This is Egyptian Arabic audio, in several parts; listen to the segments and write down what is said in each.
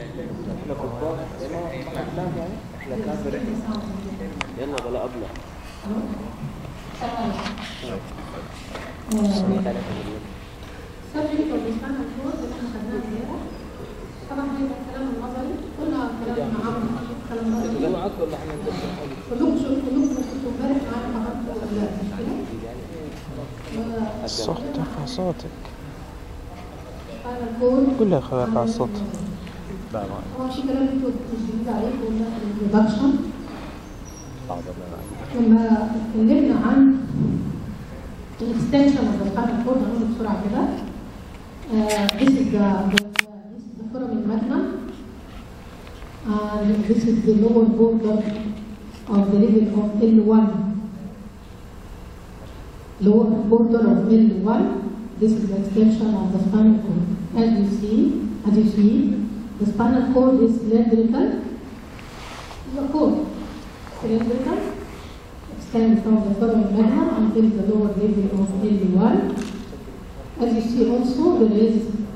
احنا كبار احنا يعني احنا كبار يلا بلا ابلة subject of the spinal cord اللي احنا خدناها امبارح طبعا هيبقى الكلام النظري قلنا كلام عام كلام نظري جماعات ولا احنا ندرس كلكم شو كلكم كنتوا امبارح معانا حضرتوا ولا لا مش كده؟ الصوت ارفع صوتك spinal cord قول لي يا اخوي ارفع الصوت لا ما هو في كلام انتوا مش جديد عليكم قلنا الانترودكشن لما اتكلمنا عن الاكستنشن اوف ذا spinal cord هنقول بسرعه كده Uh, this is the, the this is the foramen magnum and this is the lower border of the level of L1 lower border of L1 this is the extension of the spinal cord as you see as you see the spinal cord is cylindrical the cord cylindrical extend from the foramen magnum until the lower level of L1 as you see also, there is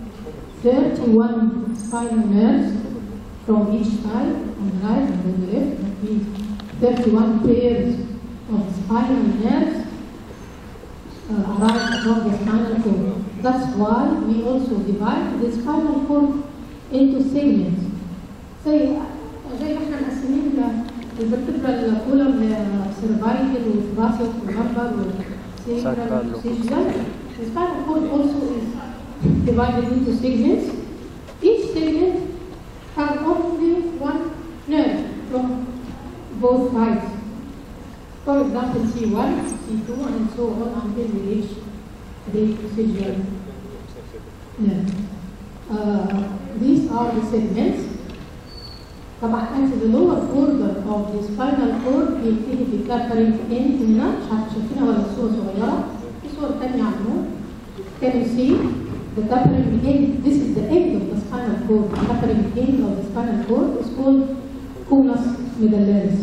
31 spinal nerves from each side, on the right and on the left. That means 31 pairs of spinal nerves uh, arise from the spinal cord. That's why we also divide the spinal cord into segments. زي زي ما احنا مقسمين الفرتبرال كولم سيرفايكل وثراسيك ولمبر وسيكرال وسيجزال The spinal cord also is divided into segments. Each segment has only one nerve from both sides. For example, C1, C2, and so on until we reach the procedural nerve. Uh, these are the segments. طبعا at the lower border of the spinal cord بيبتدي بيكابرنج end هنا مش عارفه شايفينها ولا الصوره صغيره في صور تانية عنه Can you see the tapering end? This is the end of the spinal cord. The tapering end of the spinal cord is called conus medullaris.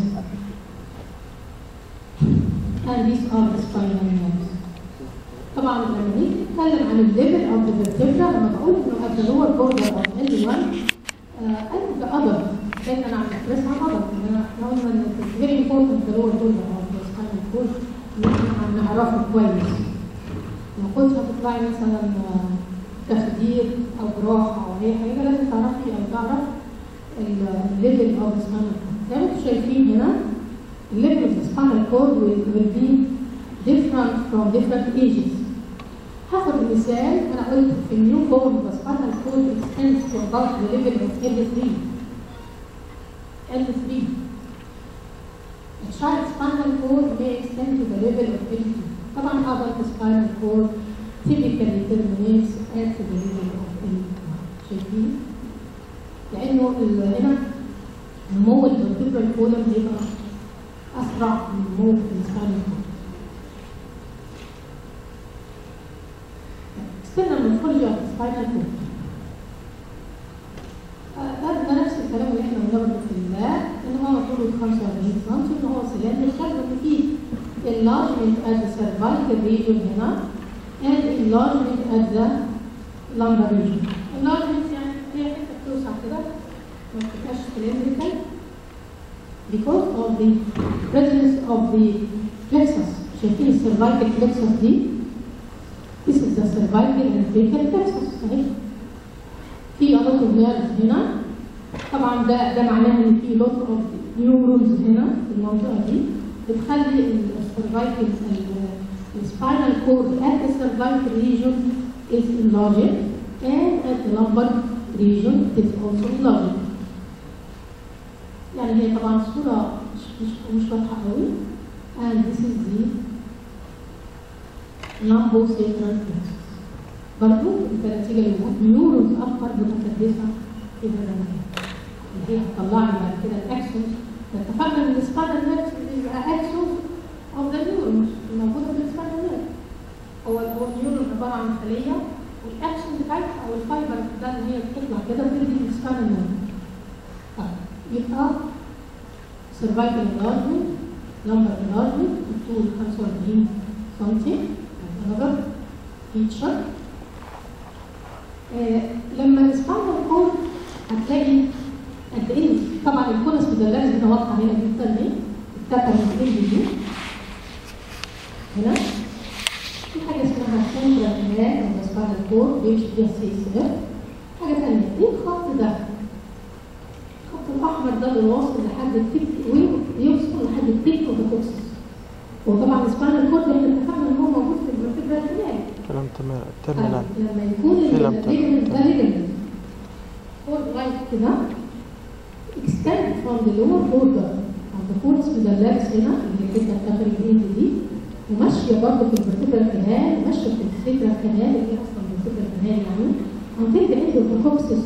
And these are the spinal nerves. طبعا لما نيجي نتكلم عن الليفل of the vertebra لما بقول انه at the lower border of L1 uh, and the other لان انا عم بحرص على other احنا قلنا ان it's very important the lower border of the spinal cord ان احنا عم نعرفه كويس لو كنت هتطلعي مثلا تخدير او جراحه او اي حاجه لازم تعرفي او تعرف الليفل اوف سبانال كورد زي ما انتم شايفين هنا الليفل اوف سبانال كورد will be different from different ages هاخد المثال انا قلت في النيو بورن the spinal cord extends to about the level of L3 L3 The child spinal cord may extend to the level of L2 طبعا adult spinal cord typically terminates at the level of L1 شايفين؟ لأنه ال- هنا نمو الفرتبرال كولم بيبقى أسرع من نمو السباينال كورد. external morphology of the spinal cord. آه، ده ده نفس الكلام اللي احنا قلناه في اللاب ان هو طوله 45 سم ان هو سلندر خد ان فيه enlargement at the cervical region هنا and enlargement at the lumbar region. enlargement يعني هي حته بتوسع كده ما بتبقاش cylindrical because of the presence of the plexus شايفين السيرفايكال plexus دي This is the cervical and brachial plexus اهي في a lot of nerves هنا طبعا ده ده معناه ان في lot of neurons هنا في المنطقه دي بتخلي السيرفايكال السباينال كورد at the cervical region is enlarged and at the lumbar region is also enlarged. يعني هي طبعا الصورة مش مش مش واضحة قوي and this is the lumbosacral plexus. برضو النتيجة للنيورونز أكتر متكدسة في هذا المكان. اللي هي هتطلع لي بعد كده الأكسونز اتفقنا ان السباينال نيرف بيبقى اكسون اوف ذا نيورونز الموجوده في السباينال نيرف هو هو النيورون عباره عن خليه والاكسون بتاعتها او الفايبر ده اللي هي بتطلع كده بتدي السباينال نيرف طيب يبقى سيرفايكال انلارجمنت لمبر انلارجمنت الطول 45 سم another feature آه لما السباينال كورد هتلاقي قد ايه طبعا الكونس مدلعه هنا واضحه هنا جدا اهي التابه من ال دي هنا في حاجه اسمها سنترال كلاب او سباينال كورد بيمشي فيها سي اس اف حاجه ثانيه ايه الخط ده؟ الخط الاحمر ده اللي واصل لحد التيك ويوصل لحد التيك اوف الكوكسس وطبعا السباينال كورد احنا اتفقنا ان هو موجود في الفرتبرال كلاب كلام تمام ترمينال لما يكون فيلم الليجمنت ده ليجمنت hold right كده extend from the lower border of the corpus medullaris هنا اللي كده بتاخد الاند دي وماشيه برضه في الفرتبرال كانال وماشيه في السيكرال كانال اللي هي اصلا الفرتبرال كانال يعني until the end of the coccyx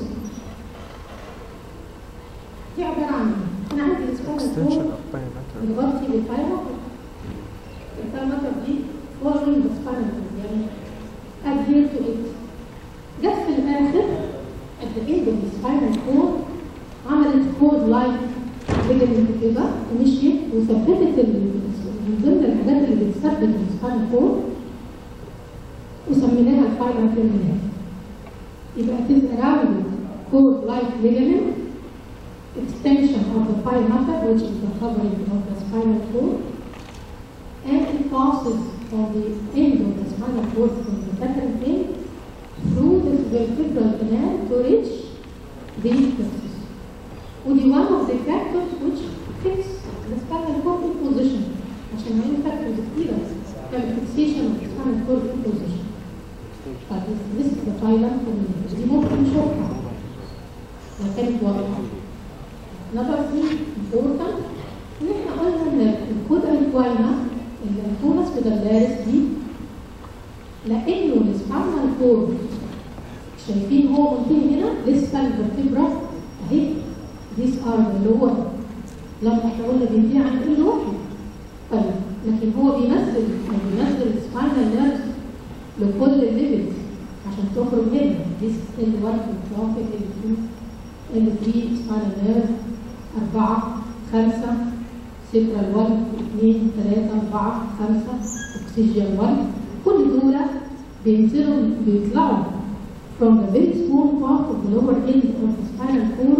دي عباره عن انا عندي الاسبوع extension of perimeter بنغطي بالفايبر الفايبر دي following the spinal cord يعني adhere to it جت في الاخر at the end of the spinal cord عملت كود لايك ليجمنت كده ومشيت وثبتت ال- من ضمن الحاجات اللي بتثبت السباينال كورد وسميناها الفايبر تيرمينال يبقى it is around cord like ligament extension of the perimeter, which is the covering of the spinal cord, and it passes from the end of the spinal cord from the lateral end through the vertebral canal to reach the plexus. ودي one of the factors which fix the spinal cord in position. عشان هي factors كتيرة تعمل fixation of the spinal cord in position. طيب this is the phylum community. دي ممكن نشوفها لو كانت واضحة. Another thing important ان احنا قلنا ان الكود الكوينة الكونس مدلارس دي لانه السباينال كورد شايفين هو منتهي هنا لسه الفرتبرا اهي these are the lower لما احنا قلنا بينتهي عن ال واحد طيب لكن هو بينزل يعني بينزل السباينال نيرفز لكل الليفلز عشان تخرج هنا this ال 1 ال 2 ال 3 سباينال نيرف أربعة خمسة سكرال 1 2 3 4 5 أكسجين 1 كل دول بينزلوا بيطلعوا from the very small part of the lower end of the spinal cord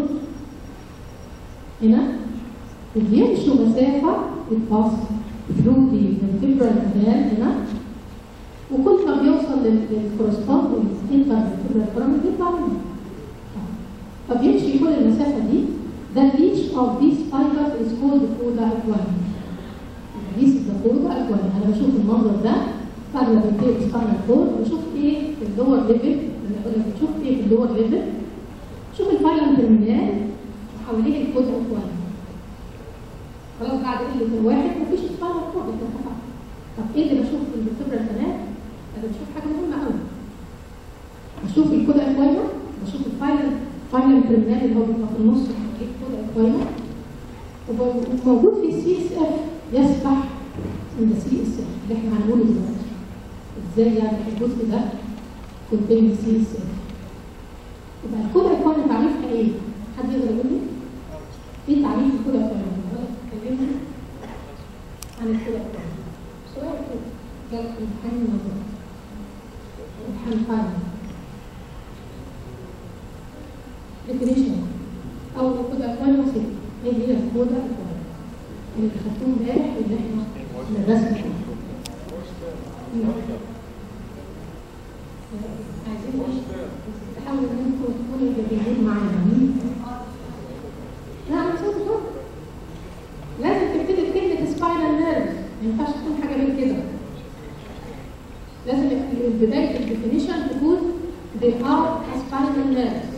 هنا وبيمشوا مسافة بتباص through the vertebral canal هنا وكل ما بيوصل للكورسبوندنج انتر vertebral pyramid بيطلع منه فبيمشي كل المسافة دي The reach of this fiber is called coda equine. This is the coda equine. أنا بشوف المنظر ده بعد ما بنتهي السباينال كورد بشوف إيه في اللور ليفل أنا بقول لك بشوف إيه في اللور ليفل شوف الفايلم ترمينال وحواليه الكودا ايكوين. خلاص بعد قلة الواحد مفيش سباينال كورد أنت اتفقت. طب إيه اللي بشوف في الفبرة الكنال؟ أنا بشوف حاجة مهمة قوي. بشوف الكودا ايكوين بشوف الفايلم فاينل ترمينال اللي هو بيبقى في النص كويس وموجود في السي اس اف يسبح من السي اس اف اللي احنا هنقوله دلوقتي ازاي يعني الجزء ده كونتين سي اس اف يبقى الكود ايكون تعريفها ايه؟ حد يقدر يقول لي؟ ايه تعريف الكود ايكون؟ كلمني عن الكود ايكون سؤال كده جاب في امتحان النظر امتحان فاينل definition او الكود اكوان وسيط هي دي الكود اكوان اللي خدتوه امبارح اللي احنا الرسم عايزين ايه؟ تحاولوا ان انتوا تكونوا جديدين معانا لا انا صوت صوت لازم تبتدي بكلمة سباينال نيرف ما ينفعش تكون حاجة غير كده لازم بداية الديفينيشن تكون they are spinal nerves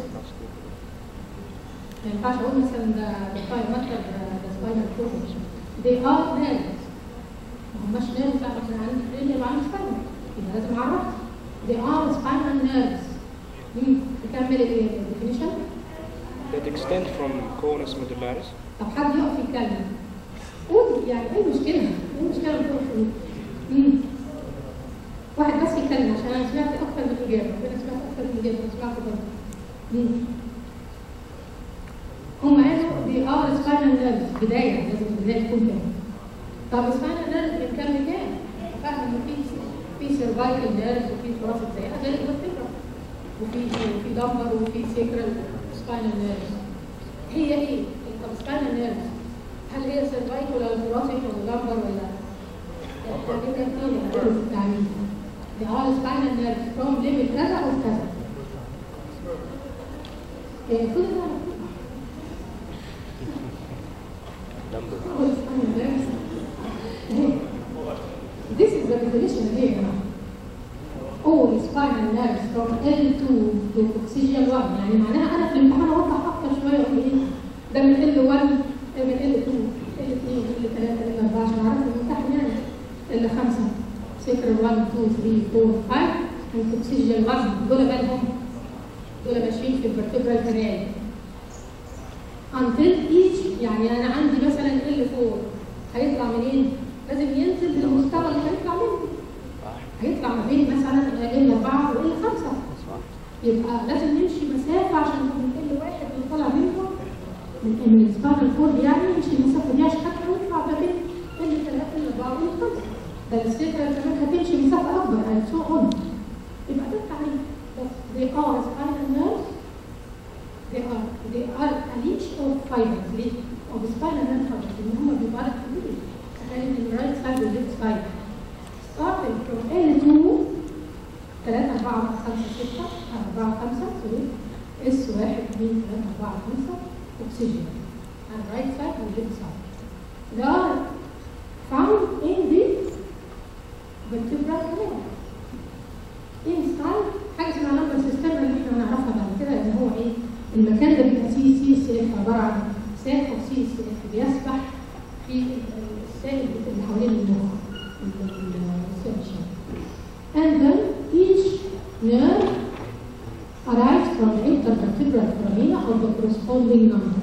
ما ينفعش اقول مثلا ده ده سباين مثلا ده سباينال كورد they are nerves ما هماش nerves عشان عندي اللي معاه سباين يبقى لازم اعرف they are spinal nerves مم. نكمل الايه الديفينيشن that extend from conus medullaris طب حد يقف يتكلم قول يعني ايه المشكله؟ ايه المشكله لما تقف تقول؟ مم. واحد بس يتكلم عشان انا سمعت اكتر من اجابه انا سمعت اكتر من اجابه انا سمعت برضه مم. هم قالوا دي اه سباينال نيرف بدايه لازم البدايه تكون كده طب سباينال نيرف من كام لكام؟ فاهم ان في في سيرفايكال نيرف وفي تراث زيها غير الفكره وفي وفي دمبر وفي سيكرال سباينال نيرف هي ايه؟ طب سباينال نيرف هل هي سيرفايكال ولا ثوراسيك ولا لامبر ولا يعني كده كتير في التعليم دي اه سباينال نيرف فروم ليفل كذا او كذا يعني كل ده هو spinal nerves. This is the definition here now. All spinal nerves from L2 to oxygen 1 يعني معناها انا في الامتحان اوضح اكتر شويه اقول ايه ده من L1 من L2 L2 L3 L4 عشان اعرف الممتحن يعني L5 سكر 1 2 3 4 5 and oxygen 1 دول بالهم دول ماشيين في الفرتبرال كانال until each يعني انا عندي مثلا L4 هيطلع منين؟ لازم ينزل للمستوى اللي هيطلع منه هيطلع ما بين مثلا ال 4 وال 5 صح يبقى لازم نمشي مسافه عشان من ال واحد اللي طالع منه من من السبانال كورد يعني نمشي المسافه دي عشان حتى نطلع ما بين ال 3 ال 4 وال 5 ده السكر كمان هتمشي مسافه اكبر and so on يبقى ده التعريف بس they are spinal nerves they are they are a leech of fibers ليه؟ of spinal nerve fibers ان هم بيبقى لك كبير تخيل ان الرايت سايد والليفت سايد starting from L2 3 4 5 6 4 5 سوري اس 1 2 3 4 5 oxygen on right side and left side. They are found in the vertebral canal. Inside حاجه اسمها نمبر سيستم اللي احنا هنعرفها بعد كده ان هو ايه المكان ده بيبقى سي سي سي اف عباره عن ساك او سي سي اف بيسبح في السائل اللي حوالين المخ السيرشن. And then each nerve arrives from the intervertebral foramina of the corresponding number.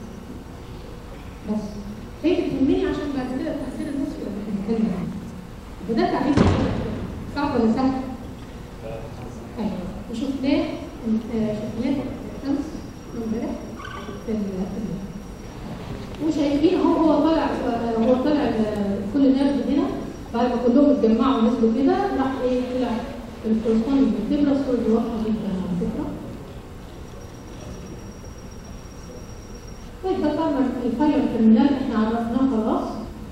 بس هي تهمني عشان بعد كده تحسين النصف اللي احنا بنتكلم عنه. وده تعريف صعب ولا سهل؟ ايوه وشفناه آه، شفناه امس امبارح في ال- في ال- وشايفين اهو هو طالع آه، هو طالع ال- كل نيرف هنا بعد ما كلهم اتجمعوا ونزلوا كده راح ايه طلع الكورسبوندنج بالتبرة الصورة دي واضحة جدا على فكرة طيب ده طبعا الفاير ترمينال احنا عرفناه خلاص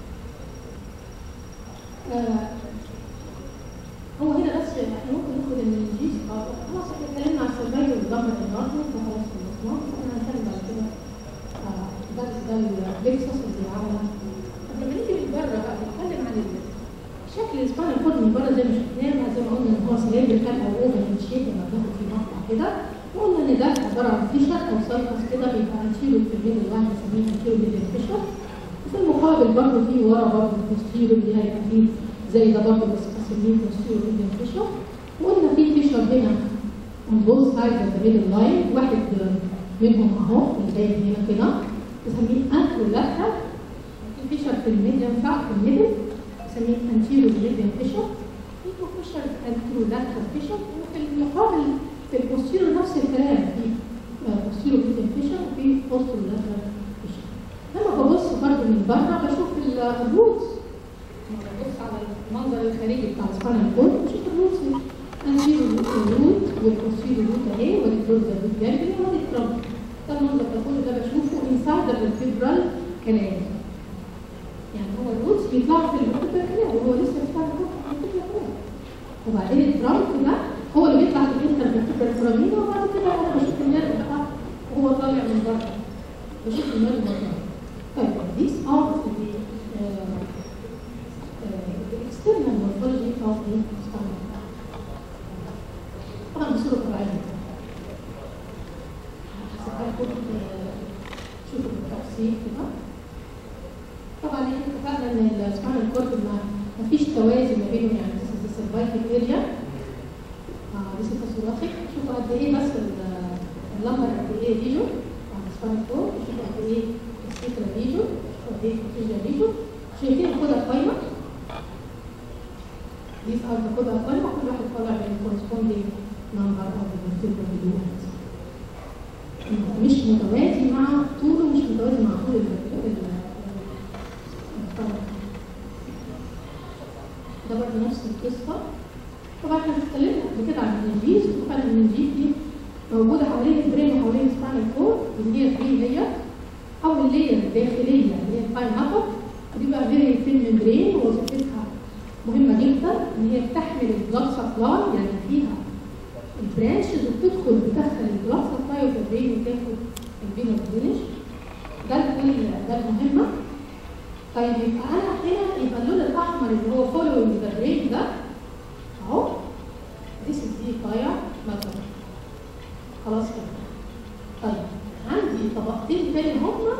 آه، هو هنا بس احنا ممكن ناخد المنجيز اه خلاص احنا اتكلمنا عن السرفايفل والضمر النهارده فخلاص خلصناه احنا هنتكلم بعد كده آه، ده ده البيكسس اللي عمله طب لما نيجي من بره بقى نتكلم عن ال- شكل السباينال كورد من بره زي ما شفناه زي ما قلنا ان هو سيلندريكال او اوفر شيب لما بناخد فيه مقطع كده وقلنا ان ده عباره عن فيشر او سايكس كده بيبقى انتيرو في الميدل واحد بنسميه انتيرو ميدل فيشر وفي المقابل برضه في ورا برضه البوستيرو اللي هيبقى فيه زي ده برضه بس بنسميه بوستيرو ميدل فيشر وقلنا في فيشر هنا on both sides of the middle line واحد منهم اهو اللي جاي هنا كده بنسميه انترولاترال في فيشر في الميديم بتاع في الميدل بنسميه anterior median fissure في فيشر anterolateral fissure وفي المقابل في البوستيرو نفس الكلام في posterior median fissure وفي posterolateral fissure لما ببص برضه من بره بشوف ال- الروتس لما ببص على المنظر الخارجي بتاع السباينال كورد بشوف الروتس anterior root والposterior root اهي وادي dorsal root جانبي وادي الترامب ده المنظر ده كله ده بشوفه inside the vertebral canal يعني هو الروتس بيطلعوا في الفرتبرال كانال وهو لسه بيطلع في الفرتبرال كانال وبعدين الترامب ده هو اللي بيطلع في الانترفيرتبرال فورامينا وبعد كده انا بشوف النيرف بقى وهو طالع من بره بشوف النيرف من بره طيب these are the uh, uh, the external morphology of the spinal cord. طبعا بصورة طبيعية هسيبها لكم آه، شوفوا بالتفصيل كده طبعا احنا اتفقنا ان السباينال كورد ما مفيش توازن ما بينهم يعني this is the cervical area اه this is the thoracic شوفوا قد ايه بس ال- اللمبر قد ايه ريجو على السباينال كورد شوفوا قد ايه السيكرا ريجو شوفوا قد ايه الكوتيجا ريجو شايفين الخدع قايمة these are the خدع قايمة كل واحد طالع من corresponding number of the vertebral units مش متوازي مع طوله مش متوازي مع طول ال- ال- الفرق. ده برضه نفس القصة طبعا احنا اتكلمنا قبل كده عن النجيز وقلنا ان النجيز دي موجوده حوالين البرين وحوالين السباينال كورد اللي هي 3 لاير اول لاير الداخليه اللي هي الفاين هابر دي بقى فيري ثين ممبرين وظيفتها مهمه جدا ان هي بتحمل البلاد سبلاي يعني فيها البرانشز وبتدخل بتدخل البلاد سبلاي في البرين وتاخد الفينو فينش ده ال- ده المهمه طيب يبقى انا هنا يبقى اللون الاحمر اللي هو فولوينج ذا برين ده اهو This is the fire method. خلاص كده. طيب عندي طبقتين تاني هما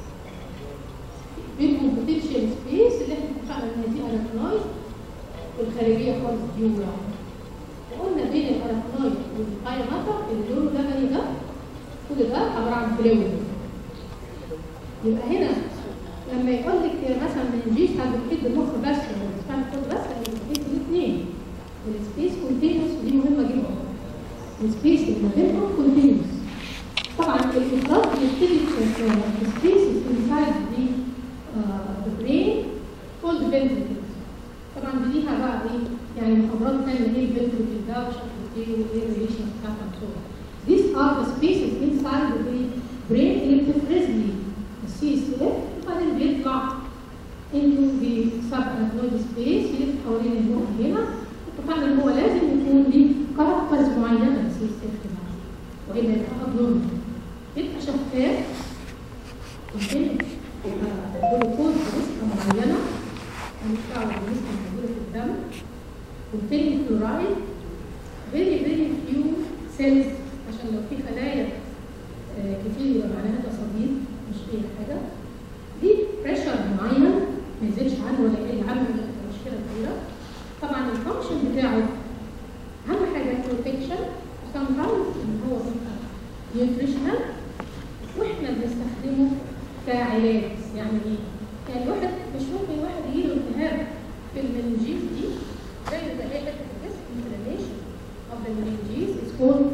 بينهم potential سبيس اللي احنا اتفقنا ان دي اراكنويد والخارجيه خالص ديورا. وقلنا بين الاراكنويد والفاير ماتر اللي لونه لبني ده كل ده عباره عن فلويد. يبقى هنا لما يقول لك مثلا منجيش هتبتدي المخ بس ولا بتفهم كل بس هتبتدي الاثنين السبيس كونتينوس ودي مهمه جدا السبيس اللي ما بينهم كونتينوس طبعا الافراط بيبتدي في سبيس انسايد دي ذا برين كولد فنتريكلز طبعا دي ليها بقى ايه يعني محاضرات ثانيه ايه الفنتريكل ده وشكله ايه وايه الريليشن بتاعتها وصوره These are the spaces inside the brain اللي بتفرز لي السي اس اف وبعدين بيطلع into the subarachnoid space يلف حوالين المخ هنا اتفقنا ان هو لازم يكون ليه كاركترز معينه للسي اس اف ده والا يبقى ابنورمال يبقى شفاف ويتم جلوكوز بنسبه معينه هنطلع بالنسبه موجوده في الدم والتاني كلورايد فيري فيري فيو سيلز عشان لو في خلايا آه، كتير يبقى معناها ده صديد مش اي حاجه دي بريشر معين ما يزيدش عنه ولا يقل عنه ولا تبقى مشكله كبيره طبعا الفانكشن بتاعه اهم حاجه بروتكشن وسام تايمز ان هو بيبقى نيوتريشنال واحنا بنستخدمه كعلاج يعني ايه؟ يعني واحد مش ممكن واحد يجيله التهاب في المنجيز دي زي ما اي حته في الجسم inflammation of the meninges is called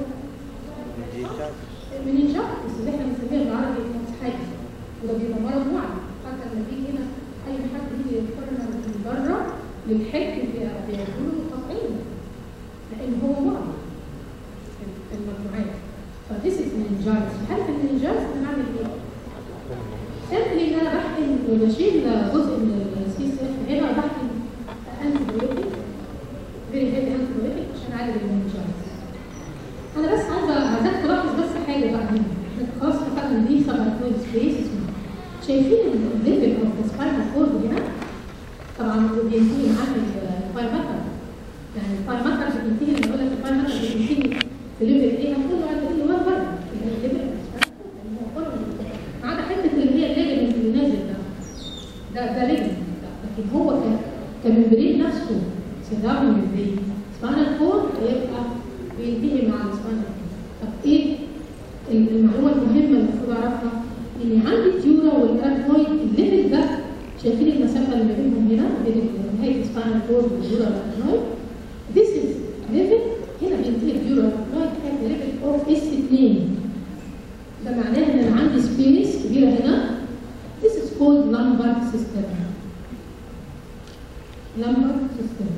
المننجايتس اللي احنا بنسميها بالعربي الفتحية وده بيبقى مرض معدي حتى لما بيجي هنا اي حد يجي يقارن من بره للحج بي- بيعملوا له تطعيم لان هو مرض في المجموعات فديس از مننجايتس هل في المننجايتس بنعمل ايه؟ سيمبلي ان انا بحقن وبشيل جزء من السي اس اف هنا بحقن انتي بايوتيك فيري هيفي انتي بايوتيك عشان اعالج المننجايتس انا بس عايزه عايزاك تلاحظ بس حاجه بقى هنا إحنا خلاص اتفقنا ان دي سبارتويد سبيس اسمها شايفين الليفل اوف ذا سباينال كورد هنا طبعا بينتهي معاك البايمتر يعني البايمتر بتنتهي لما يقول لك البايمتر بتنتهي في ليفل ايه هتقول له عند اللي هو بره اللي هي الليفل ما عدا حته اللي هي الليجمنت اللي نازل ده ده ده ليجمنت لكن هو ك كممبرين نفسه سيداون ممبرين سباينال كورد هيبقى بينتهي مع السباينال كورد طب ايه المعلومه المهمه اللي المفروض اعرفها ان عندي التيورا والاركويد الليفل ده شايفين المسافه اللي ما بينهم هنا بين نهايه السباينال كورد والتيورا والاركويد This is level هنا بينتهي التيورا والاركويد at level of S2 ده معناه ان انا عندي سبيس كبيره هنا This is called lumbar system lumbar system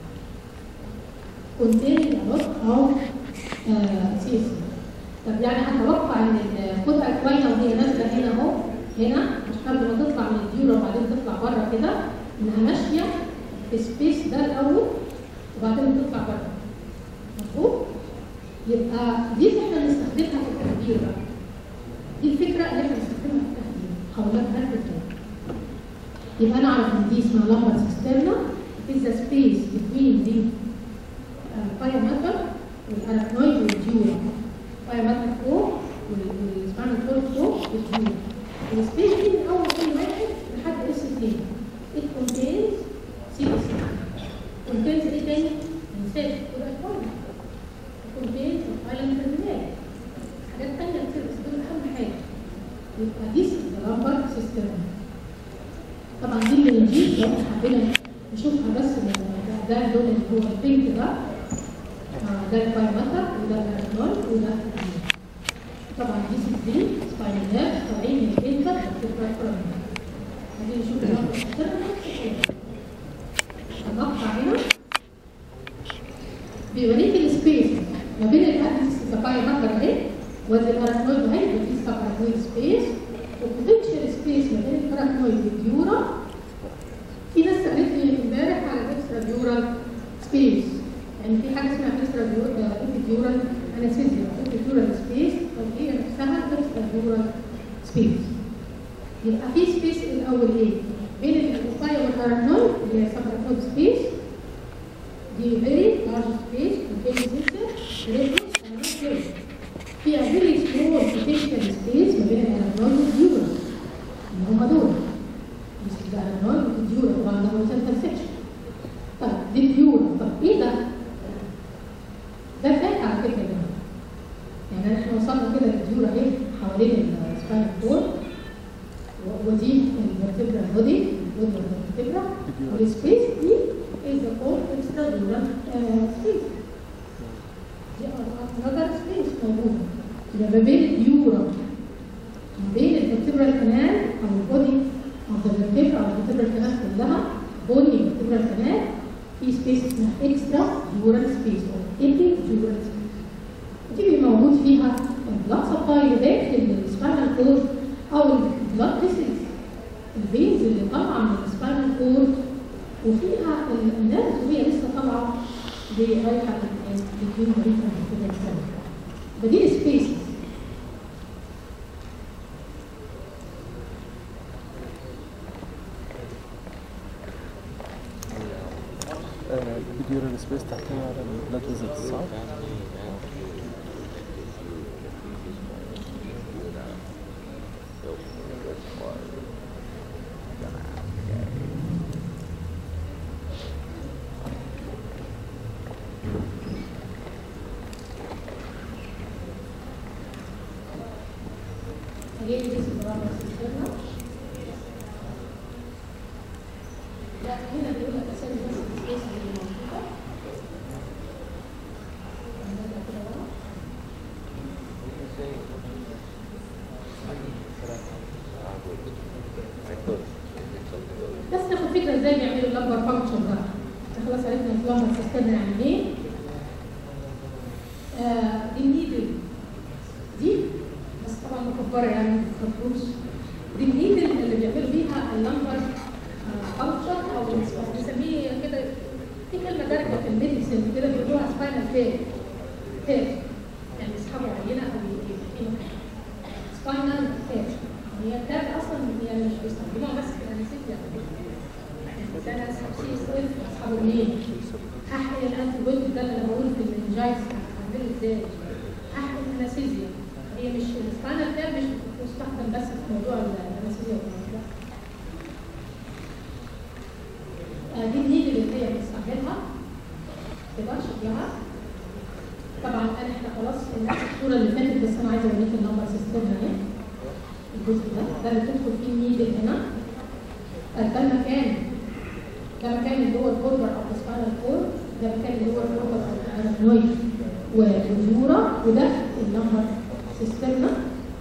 containing a lot of uh, CSC طب يعني هتوقع ان الكود اكواينا وهي نازله هنا اهو هنا مش قبل ما تطلع من الديورا وبعدين تطلع بره كده انها ماشيه في السبيس ده الاول وبعدين تطلع بره مفهوم؟ يبقى دي اللي احنا بنستخدمها في التخدير بقى دي الفكره اللي احنا بنستخدمها في التخدير قولات هذا الكلام يبقى انا اعرف ان دي اسمها لمبر سيسترنا is the space between the بايومتر والاركنويد والديورا بايومتر فوق والسباينال كورد فوق والديورا السبيس دي من اول كل واحد لحد اس 2 it contains سي اس contains ايه تاني؟ انسان والاركنويد contains الفايلم ترمينال حاجات تانية كتير بس دول اهم حاجة يبقى دي لمبر سيستم طبعا دي اللي نجيب لو احنا حبينا نشوفها بس من ده اللون اللي هو البينك ده آه، ده البايومتر وده الارنول وده الأمين. طبعا دي سي دي سباينال طالعين من الانتر والبرايفرامين عايزين نشوف اللمبر سيستم المقطع هنا بيوريك السبيس ما بين الادرس السكاي ماتر اهي وادي الاركنويد اهي يبقى في سب اركنويد سبيس وبوتنشال سبيس ما بين الاركنويد والديورا في ناس سالت لي امبارح على الاكسترا ديورال سبيس يعني في حاجه اسمها اكسترا ديورال انستيزيا اكسترا ديورال سبيس او هي نفسها اكسترا ديورال سبيس يبقى في سبيس الاول ايه؟ بين الاوفايا والاركنويد اللي هي سب اركنويد سبيس دي very large space containing system radius and not close. فيها very small potential space ما بين الاركنويد والديورا اللي هم دول مش الاركنويد والديورا طبعا ده هو سنتر سيكشن طيب دي الديورا طب ايه ده؟ ده فات على فكره يا جماعه يعني احنا وصلنا كده للديورا اهي حوالين السباينال كورد ودي الفرتبرا بودي البودي الفرتبرا والسبيس دي is the called extradural uh, space. دي another space موجودة. يبقى ما بين اليورا ما بين الفرتبرال كانال أو البودي أو الفرتبرا أو الفرتبرال كانال كلها بودي الفرتبرال كانال في سبيس اسمها extra dural space أو epidural space. دي بيبقى موجود فيها البلاد سبلاي داخل السباينال كورد أو البلاد فيسلز الفينز اللي طالعة من السباينال كورد وفيها الناس وهي لسه طالعه رايحه الاثنين مريضه كده السنه بدي سبيس الفيديو سبيس تحتوي على البلاد فيزيتس صح؟ هي دي البرامج السيستمنا لا هنا بيقول لك اسامي بس السبيس اللي موجوده عندنا كده ورا. بس ناخد فكره ازاي بيعملوا اللمبر فانكشن ده احنا خلاص عرفنا اللمبر سيستم يعني ايه آه دي النيدل دي بس طبعا مكبره يعني ما تخافوش دي النيدل اللي بيعملوا بيها اللمبر فانكشن او بنسميه كده في كلمه دارجه في الميديسن كده بيقولوها سباينال تير تير يعني يسحبوا عينه او يحكموا سباينال تير هي التاب اصلا هي مش بيستخدموها بس في الانستيزيا بس انا سي اس اف اصحابه منين؟ احقن الانتي بودي ده اللي انا بقول في الانجايز هعمله ازاي؟ احقن الانستيزيا هي مش السباينال تاب مش بتستخدم بس في موضوع الانستيزيا والكلام ده دي النيل اللي هي بنستعملها كده شكلها طبعا انا احنا خلاص نفس الصوره اللي فاتت بس انا عايزه اوريك النمبر سيستم اهي الجزء ده ده اللي بتدخل فيه النيدل هنا ده المكان ده مكان اللي هو البوردر او السباينال كورد ده مكان اللي هو البوردر او الارنويد والجورا وده النمبر سيستمنا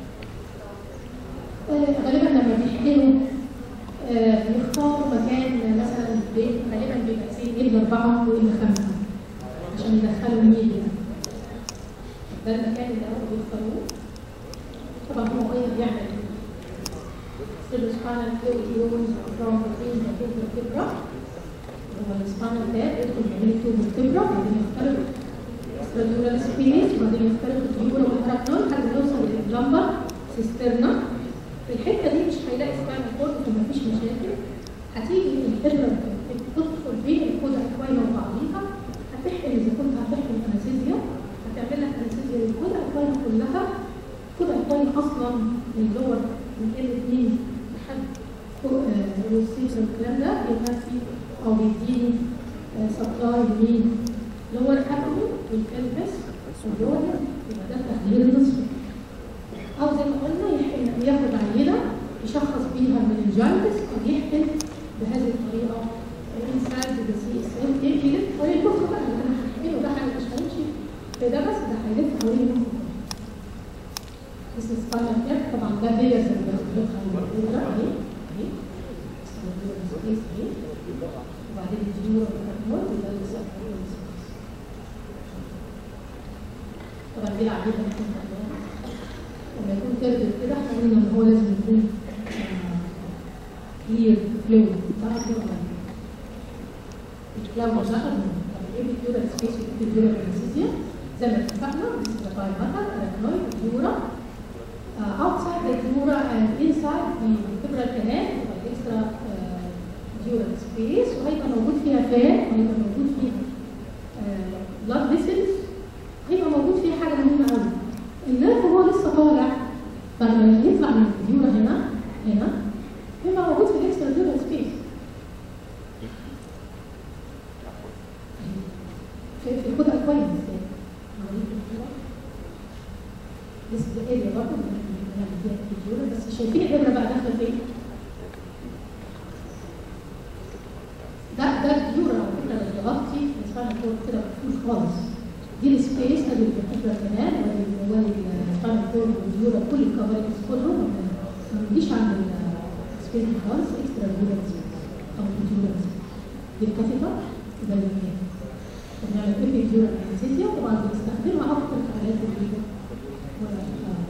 آه غالبا لما بيحقنوا آه بيختاروا مكان مثلا بيت غالبا بيبقى سي ال 4 وال 5 عشان يدخلوا النيل ده المكان اللي هو بيختاروه طبعا هو ايضا بيعمل سيروسبانال فلويد بروتين وكبرى هو السبانال تاب يدخل ما بين التوب والكبرى وبعدين يخترق استرادورال سبيس وبعدين يخترق الديورا والاركنول لحد ما يوصل للجمبر سيسترنا في الحته دي مش هيلاقي سبانال كورد فمفيش مشاكل هتيجي الابره تدخل بين الكود اكوين وبعضيها هتحقن اذا كنت هتحقن انستيزيا هتعمل لك انستيزيا للكود اكوين كلها كود اكوين اصلا من لور من ال 2 لحد فوق السيشن والكلام ده يبقى في او بيديني سبلاي لمين لور ابرو والكلبس واللور يبقى ده تخدير نصفي او زي ما قلنا يحقن ياخد عينه يشخص بيها من الجاندس او يحقن بهذه الطريقه الانسان بسي اس ام يلف ويلف بقى انا هحقنه ده مش هيمشي في ده بس ده هيلف حوالين المخ بس سباينال كاب طبعا ده لايرز اللي بيدخل موجوده اهي اهي سبيس اهي وبعدين الجيورا والكارنول وده طبعا دي العاديه اللي احنا بنعملها. لما يكون تربل كده احنا قلنا ان هو لازم يكون كلير فلويد ده اكبر الكلاود ده الابيكيورال سبيس والابيكيورال انستيزيا زي ما اتفقنا this is the bimatter arachnoid dura uh, outside the dura and inside the vertebral canal يبقى الاكسترا dural space وهيبقى موجود فيها فان وهيبقى موجود فيها blood vessels هيبقى موجود فيها حاجه مهمه قوي النيرف هو لسه طالع فلما يطلع من الديورا هنا هنا يبقى موجود في الاكسترا ديورال سبيس في في الخدع كويس يعني موجود في الديورا. This is the area برضه اللي احنا بنعمل فيها الديورا بس شايفين الابره بقى داخله فين؟ ده ده الديورا على فكره اللي بيغطي الاسبانيا كورد كده مفهوش خالص دي السبيس ادي الفكره كمان وادي الاسبانيا كورد والديورا كل الكفرنس كلهم ما بيجيش عند السبيس دي خالص اكسترا ديورا سبيس او ديورا سبيس دي الكافيتر ده اللي بنعمل ايه ديورا انستيزيا طبعا بنستخدمها اكتر في حالات الفيجا ولا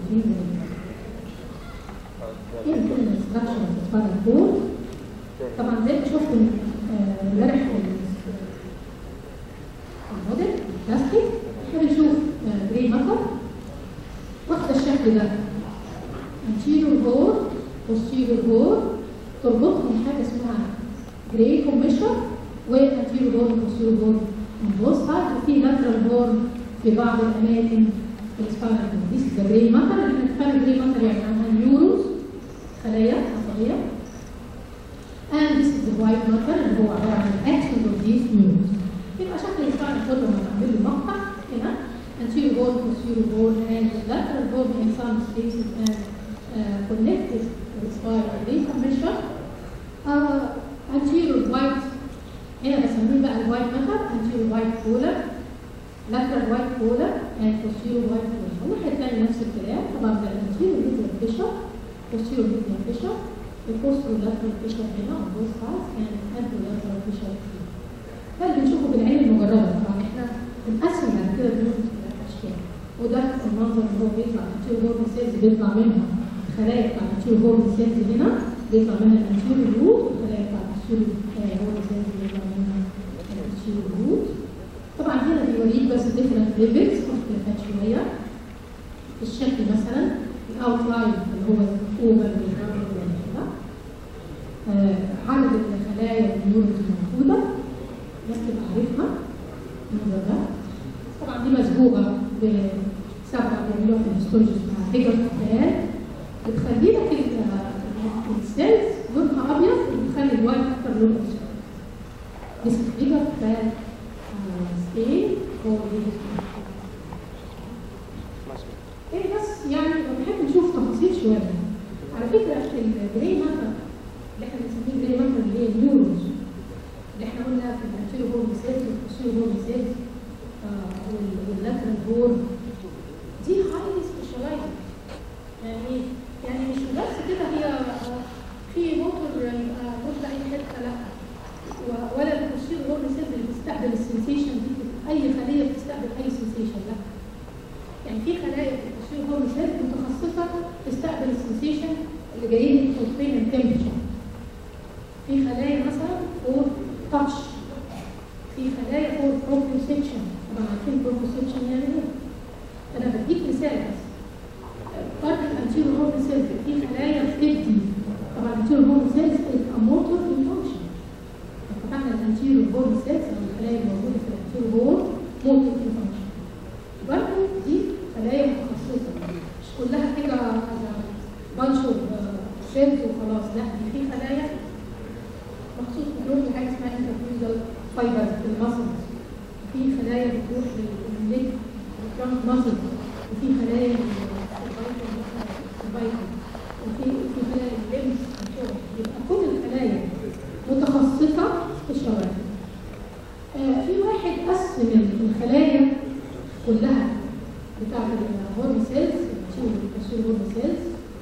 ايه الاستراكشر الاسبانيا كورد طبعا زي ما شفتوا آه، امبارح في الموديل البلاستيك احنا بنشوف آه، جراي ماتر واخده الشكل ده anterior هور posterior هور تربطهم حاجه اسمها جراي كوميشر وانتيريور هور وبوستيريور هور من both sides وفي lateral هورن في بعض الاماكن في السباينال كورد دي is the gray matter اللي احنا بنتكلم جراي ماتر يعني عنها نيورونز خلايا عصبيه and this is the white matter اللي هو عباره عن actions of these neurons يبقى شكل السباينال كورد لما نعمل له مقطع هنا anterior bone posterior bone and the lateral bone in some spaces and uh, connected to the spinal decommission uh, anterior white هنا بسميه بقى الوايت ماتر anterior white polar lateral white polar and posterior white polar والناحية الثانية نفس الكلام طبعا ده anterior medial fissure posterior medial fissure البوستيرو lateral fissure هنا on both sides and anterolateral fissure here. ده اللي بنشوفه بالعين المجردة طبعا احنا بنقسم بعد كده بنشوف الاشكال وده المنظر اللي هو بيطلع الانتيريور هورن سيلز بيطلع منها الخلايا بتاع الانتيريور هورن سيلز هنا بيطلع منها الانتيريور روت والخلايا بتاع الانتيريور هورن سيلز بيطلع منها الانتيريور روت طبعا هنا بيوريك بس ديفرنت ليفلز مختلفات شويه الشكل مثلا الاوتلاين اللي هو الاوفر والراوند كده آه، عدد الخلايا النيورونز الموجوده الناس تبقى عارفها المنظر ده طبعا دي مسبوقه بسبعه بيعملوها في الهيستولوجي اسمها فيجر بلان بتخلي لك ال- السيلز لونها ابيض وبتخلي الوايت اكتر لون اسود. This is figure plan uh, stain for the ايه بس يعني بنحب نشوف تفاصيل شويه على فكره الجري ماتر اللي احنا بنسميه جري ماتر اللي هي النيورونز اللي احنا قلنا في الانتيريو هورن سيلز والبوستيريو هورن سيلز واللاترال هورن دي هايلي سبيشالايزد يعني يعني مش بس كده هي آه، في موتور يبقى موتور اي حته لا و- ولا البوستيريو هورن سيلز اللي بتستقبل السنسيشن دي اي خليه بتستقبل اي سنسيشن لا يعني في خلايا في البوستيريو هورن سيلز متخصصه تستقبل السنسيشن اللي جايين من البين تمبرتشر في خلايا مثلا فور تاتش في خلايا فور بروبريسبشن طبعا عارفين بروبريسبشن يعني ايه انا بديك مثال بس فرق الانتيرو هورن سيلز في خلايا بتدي طبعا الانتيرو هورن سيلز موتور فانكشن فتحنا الانتيرو هورن سيلز او الخلايا الموجوده في الانتيرو هورن موتور فانكشن برضه دي خلايا متخصصه مش كلها كده بنشر سيلز وخلاص لا دي في خلايا مخصوص بتروح لحاجه اسمها انترفيوزال فايبرز في المسلز في خلايا بتروح للنك والترانك مسلز وفي خلايا للفايتال وفي في خلايا الليمس يبقى كل الخلايا متخصصه في الشوارع آه في واحد قسم الخلايا كلها بتاعت الهورن سيلز الهورن سيلز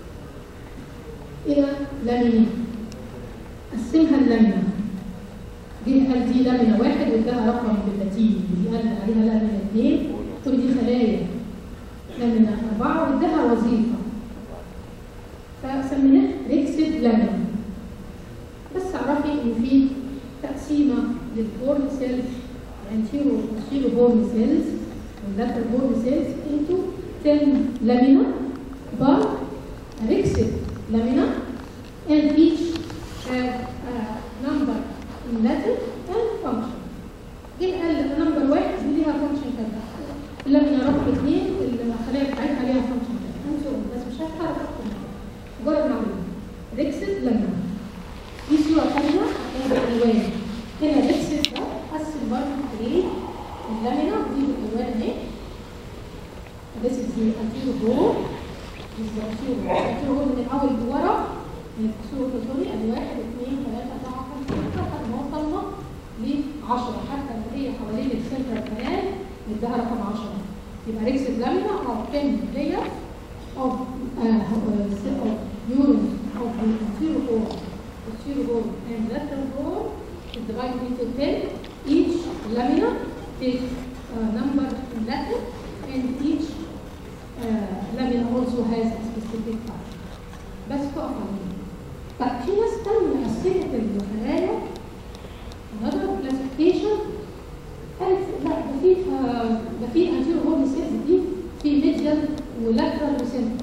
الى لامينين قسمها اللامينا دي قال دي لامينا واحد واداها رقم باللاتيني دي قال عليها لامينا اثنين كل دي خلايا لامينا أربعة واداها وظيفة فسميناه ريكسد لامينا بس اعرفي إن في تقسيمة للبورن سيلز anterior posterior bone cells and lateral bone cells into 10 lamina by rixed lamina and each have a number in letter and function. جه قال نمبر واحد دي ليها فانكشن كذا اللامينا رقم اثنين الخلايا بتاعتها ليها فانكشن كذا and so on. بس مش هتعرف مجرد معلومه ريكسد لامينا دي صوره ثانيه هتلاقيها بالالوان هنا ريكسد ده قسم برضه ايه اللامينا دي بالالوان اهي This is the anterior bone. This is the anterior bone. Anterior bone من اول لورا من الكسور سوري ادي واحد اثنين ثلاثة أربعة خمسة ستة لحد ما وصلنا ل 10 حتى لو هي حوالين السنترال كانال نديها رقم 10 يبقى ريكس لامينا او 10 layer of uh, of urine of the anterior bone, posterior bone and lateral bone is divided into 10. Each lamina takes a number in Latin and each uh, lamina also has a specific function. بس تقف عليه. طب في ناس تانية قسمت الخلايا another classification قالت لا ده في آه، ده في anterior horn cells دي في medial ولاترال وسنتر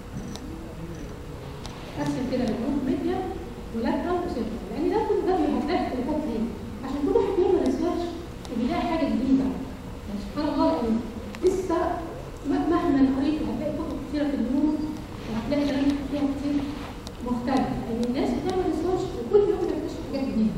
قسم كده للجروب ميديال ولاترال وسنتر لان ده كل ده هتلاقي اختلافات فيه عشان كل واحد بيعمل ريسيرش وبيلاقي حاجه جديده يعني سبحان الله يعني لسه م- مهما قريت هتلاقي كتب كتيره في النور وهتلاقي كلام فيها كتير مختلف لان الناس بتعمل ريسيرش وكل يوم بيكتشفوا حاجات جديده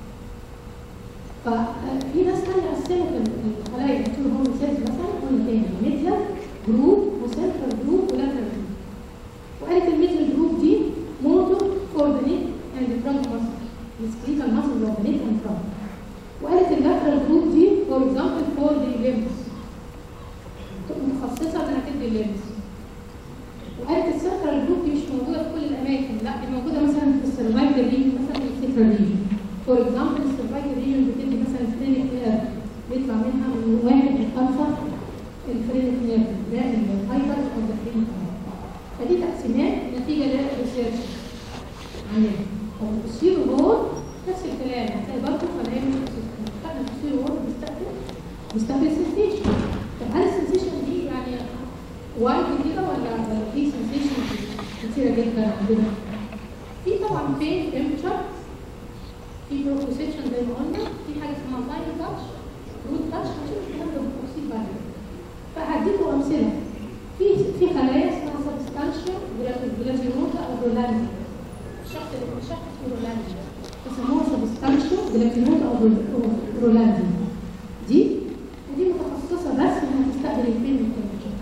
ففي ناس تانية قسمت الخلايا الانتيرو هورن سيلز مثلا قلنا تاني ميديال جروب وسنترال جروب ولاترال جروب وقالت الميديال جروب دي موتور كوردينيت اند فرونت ماسل السكريتال ماسل اوف ذا نيك اند فرونت وقالت اللاترال جروب دي فور اكزامبل فور ذا ليمبس متخصصه انها تدي الليمبس وقالت السنترال جروب دي مش موجوده في كل الاماكن لا دي موجوده مثلا في السرفايفل ريجن مثلا في السيكرال ريجن فور اكزامبل السرفايفل ريجن بتدي مثلا فرينك نيرف بيطلع منها من واحد لخمسه الفرينك نيرف ده الفايبر او ذا فرينك فدي تقسيمات نتيجه للريسيرش عندنا طب التصوير هون نفس الكلام هتلاقي برضه خلايا من التصوير هون بيستقبل بيستقبل سنسيشن طب هل السنسيشن دي يعني وايد كده ولا ولا في سنسيشن كتيره جدا عندنا؟ في طبعا بين تمبتشر في بروبوسيشن زي ما قلنا في حاجه اسمها فاين تاتش روت تاتش هنشوف الكلام ده بالتفصيل بعدين فهديكم امثله في في خلايا اسمها سبستانشيا جلاتينوزا او رولاندي الشخص اللي اكتشف اسمه رولاندي بيسموها سبستانشيا جلاتينوزا او رولاندي دي ودي متخصصه بس انها تستقبل البين والتمبتشر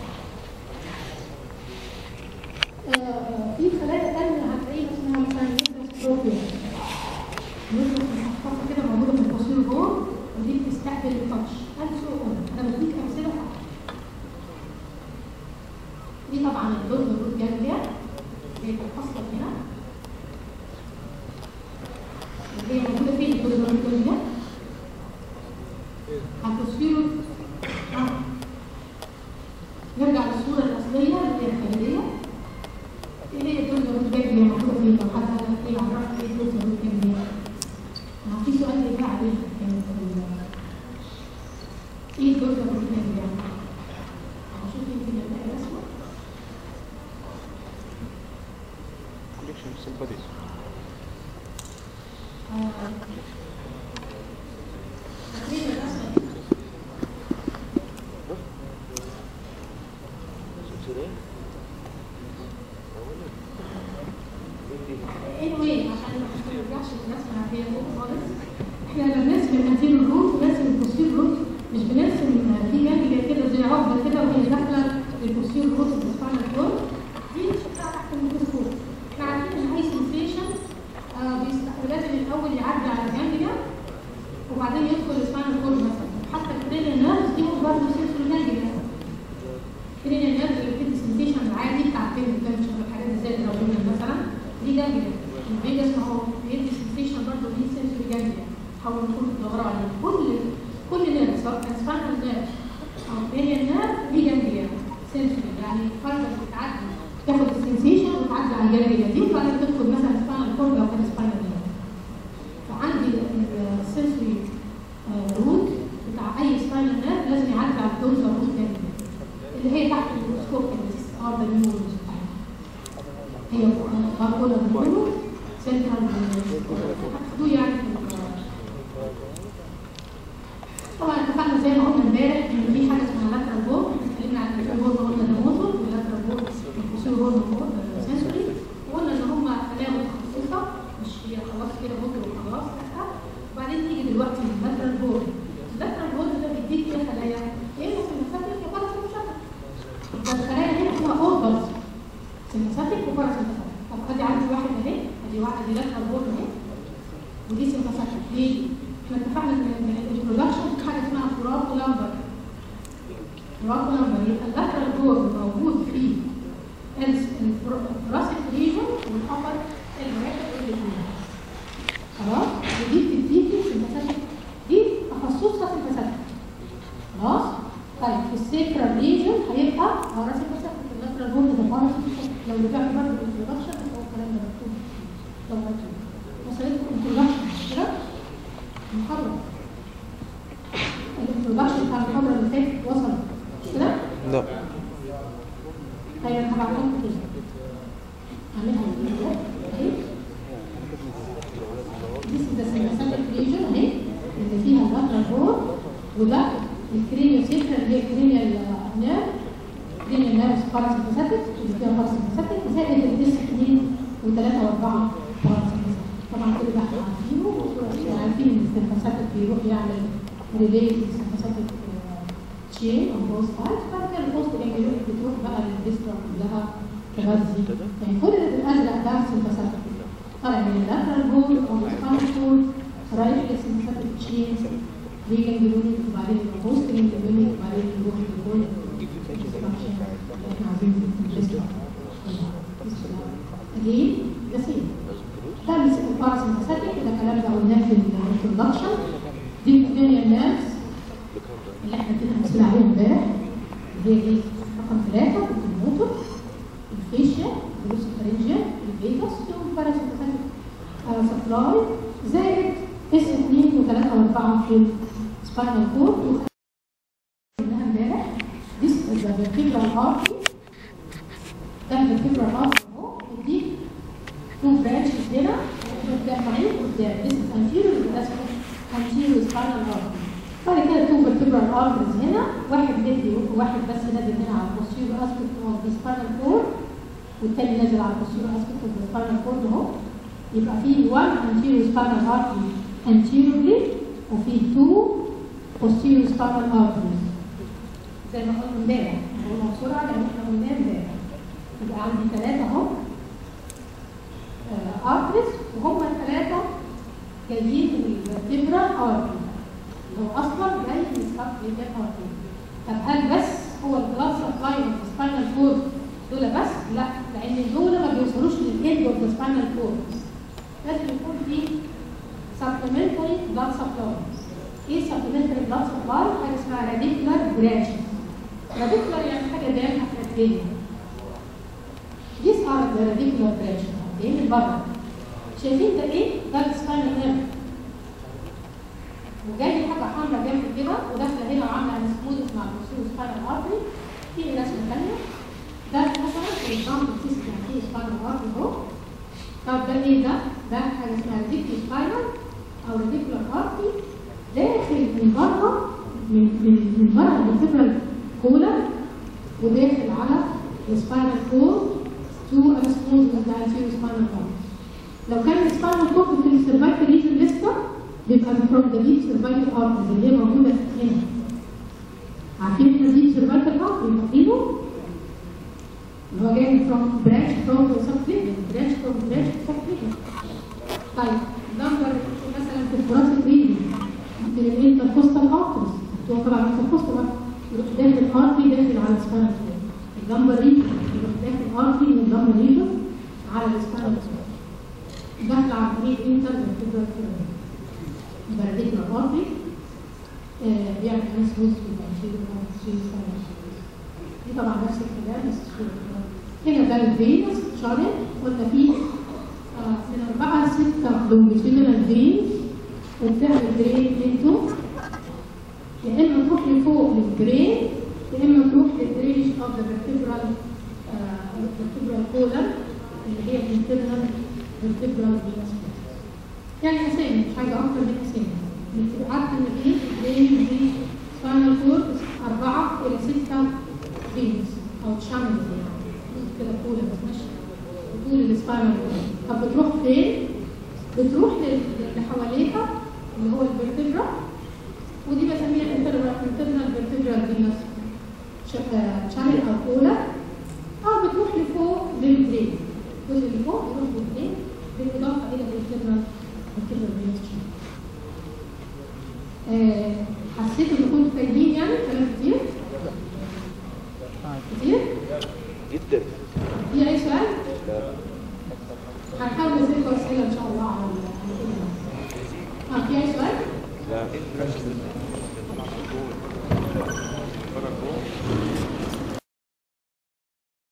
آه، في خلايا تانية هتلاقيها اسمها مثلا نيوكليوس نيوكليوس مخصصة كده موجودة في الفصيل جوه ودي بتستقبل التاتش هل سوء انا بديك امثلة فقط. دي طبعا الدور الروت جانجليا اللي هي بتتحصل هنا اللي هي موجودة فين الدور الروت جانجليا؟ هتصيروا آه. نرجع للصورة الأصلية اللي هي الخارجية ايه هي الدول الروت جانجليا موجودة فين؟ لو حد قال لك ايه عرفت ايه الدول الروت جانجليا؟ ما في سؤال اللي جه عليه كانت ال- ايه الدول الروت جانجليا؟ هشوف يمكن الاقي رسمة collection of sympathies. آه. تقريبا الرسمة دي سلسلة anyway عشان ما نرجعش للرسمة هي فوق خالص احنا لما بنرسم الانتيريور روت ونرسم البوستير روت مش بنرسم في جانجليا كده زي عقده كده وهي داخله للبوستير روت بالسباينال كورد دي شكلها تحت الميكروسكوب احنا عارفين ان اي سنسيشن لازم الاول يعدي على الجانجليا وبعدين يدخل السباينال كورد مثلا حتى الكرينيال نيرفز دي برضه سنسور جانجليا الكرينيال نيرفز اللي بتدي سنسيشن العادي بتاع البين والتنشن والحاجات دي زي الرومين مثلا دي جانجليا الفيجاس ما هو بيدي سنسيشن برضه دي سنسور جانجليا حاول نكون تدوروا عليه كل كل نيرف سواء كان سباينال نيرف او كرينيال نيرف ليه جانجليا سنسور كورد لو كان سباينال نيرف فعندي السنسوري روت بتاع اي سباينال نيرف لازم يعدي على الدوز روت نيرف اللي هي تحت الميكروسكوب كده ار ده نيورونز بتاعتها هي بقولها بنقوله سنترال هتاخدوه يعني في ال- طبعا اتفقنا زي ما قلنا امبارح ان في حاجه اسمها لاترال بول اتكلمنا عن البول قلنا ده موتور واللاترال بول البوسير بول سنسوري وقلنا ان هم خلايا متخصصه مش هي خلاص كده موتور وخلاص لا وبعدين تيجي دلوقتي اللاترال بول اللاترال بول ده بيديك ايه خلايا؟ يا اما سيمباثيك يا باراسيمباثيك ده الخلايا هنا اسمها اوربس سيمباثيك وباراسيمباثيك طب ادي عندي واحد اهي ادي واحد ادي لاترال بول اهي ودي سيمباثيك ليه؟ احنا اتفقنا من الانترودكشن في حاجه اسمها فراغ لامبر فراغ لامبر يبقى اللاترال بول موجود في الراسك ريجن والابر الراكب الاثنين خلاص ودي بتديكي سيمباثيك دي تخصصها سيمباثيك خلاص طيب في السيكرال ريجن هيبقى هو راسك بس في اللاترال بول ده بره لو رجعت برضه الانترودكشن هو الكلام ده مكتوب لو مكتوب وصلتكم الانترودكشن مش كده؟ المحاضرة الانترودكشن بتاع المحاضرة اللي فاتت وصل مش كده؟ لا طيب انا هبعت لكم كده اعملها ازاي؟ اهي This is the sympathetic region اهي اللي فيها اللاترال بول وده الكرينيال سيكتر اللي هي الكرينيال نيرف كرينيال نيرف باراسمباثيك اللي فيها باراسمباثيك زائد الاس 2 و3 و4 باراسمباثيك طبعا كل ده احنا عارفينه احنا عارفين ان السمباثيك بيروح يعمل ريلي السمباثيك تشين او بوست بايت بعد كده البوست جانجليون بتروح بقى للفيسترا كلها تغذي يعني كل اللي بالازرق ده سمباثيك طالع من اللاترال بول او السباينال بول رايح للسمباثيك تشين ريجانجليون وبعدين البوست جانجليون وبعدين يروح للبول احنا عايزين الفيسترا اجين يصير ده الباراسمباثيك ده كلام ده قلناه في الانترودكشن دي الكرينيال نيرفز اللي احنا ادينا امثله عليها امبارح اللي هي ايه؟ رقم ثلاثه الموتور الفيشيا الفارنجيا الفيتاس والباراسمباثيك سبلاي زائد اس 2 و3 و4 في السباينال كورد قلناها امبارح دي الفيبرال ارتي ده الفيبرال ارتي اهو يديك تو برانشز هنا قدام معين قدام this is anterior وده اسمه anterior spinal artery بعد كده تو vertebral arteries هنا واحد نادي وواحد بس نازل هنا على posterior aspect of the spinal cord والتاني نازل على posterior aspect of the spinal cord اهو يبقى في one anterior spinal artery anteriorly وفي two posterior spinal arteries زي ما قلنا امبارح قلنا بسرعه لان احنا قلنا امبارح يبقى عندي ثلاثه اهو ارتريس وهم الثلاثه جايين من الفيبرال ارتري هو اصلا جاي من السب ليبيان ارتري طب هل بس هو البلاد سبلاي اوف سباينال كورد دول بس؟ لا لان دول ما بيوصلوش للاند اوف ذا سباينال كورد لازم يكون في supplementary blood supply ايه supplementary blood supply؟ حاجه اسمها radicular branches radicular يعني حاجه دايما خارجيه These are the radicular branches جاي من بره شايفين ده ايه؟ ده السباينال نيرف وجاي حاجه حمراء جنب كده وداخله هنا وعامله انسموزس مع البروسيس سباينال ارتري في رسمه ثانيه ده مثلا اكزامبل تيست يعني فيه سباينال ارتري اهو طب ده ايه ده؟ ده حاجه اسمها ريديكيو سباينال او ريديكولار ارتري داخل من بره من من من بره الفيبرال كولا وداخل على السباينال كورد تو انسموزس بتاع الفيرو سباينال كورد لو كان السباينال كورد في السيرفايكال ريجن لسه بيبقى فروم ذا ديب سيرفايكال ارتري اللي هي موجوده هنا عارفين ان الديب سيرفايكال ارتري فاكرينه؟ اللي هو جاي فروم برانش فروم سبكليفيان برانش فروم برانش سبكليفيان طيب نمبر مثلا في الفراسك ريجن من الانتركوستال ارتريز هو طبعا الانتركوستال يروح داخل ارتري داخل على السباينال كورد اللمبر ريجن يروح داخل ارتري من اللمبر ريجن على السباينال كورد داخل عن طريق انتر فيبرال برديك الارضي بيعمل ناس وسط دي طبعا نفس الكلام بس هنا ده الفينس شارل قلنا فيه من أربعة تفتح longitudinal veins وبتعمل درين انتو يا اما تروح لفوق للبرين يا اما تروح للدرينج اوف ذا vertebral vertebral column اللي هي internal vertebral venous يعني اسامي مش حاجه اكتر من اسامي انك تبقى عارفه ان في درين دي سباينال كورد اربعه الى سته فينز او تشانلز يعني كده طول مش طول السباينال كورد طب بتروح فين؟ بتروح لل- اللي حواليها اللي هو الفرتبرا ودي بسميها internal vertebral venous شانل او كولا او بتروح لفوق للبرين الجزء اللي فوق يروح للبرين بالاضافه الى الانترنال vertebral venous channel آه، حسيتوا انكم فاهمين يعني كلام كتير؟ كتير؟ جدا في اي سؤال؟ لا هنحاول نسيب اسئله ان شاء الله على ال- اه في اي سؤال؟ لا